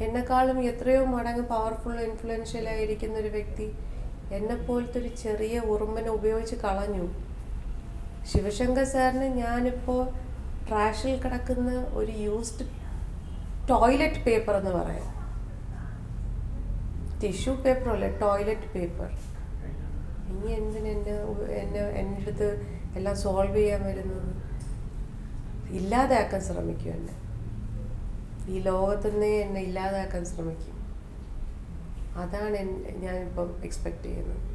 എന്നെക്കാളും എത്രയോ മടങ്ങ് പവർഫുൾ ഇൻഫ്ലുവൻഷ്യൽ ആയിരിക്കുന്ന ഒരു വ്യക്തി എന്നെപ്പോലത്തെ ഒരു ചെറിയ ഉറുമ്പനെ ഉപയോഗിച്ച് കളഞ്ഞു ശിവശങ്കർ സാറിന് ഞാനിപ്പോൾ ട്രാഷിൽ കിടക്കുന്ന ഒരു യൂസ്ഡ് ടോയ്ലറ്റ് പേപ്പർ എന്ന് പറയാം ടിഷ്യൂ പേപ്പർ അല്ല ടോയ്ലറ്റ് പേപ്പർ ഇനി എന്തിന് എന്നെ ഉ- എന്നെ എൻ്റെ അടുത്ത് എല്ലാം സോൾവ് ചെയ്യാൻ വരുന്നത് ഇല്ലാതാക്കാൻ ശ്രമിക്കും എന്നെ ഈ ലോകത്തുനിന്നേ എന്നെ ഇല്ലാതാക്കാൻ ശ്രമിക്കും അതാണ് എൻ- ഞാനിപ്പം എക്സ്പെക്റ്റ് ചെയ്യുന്നത്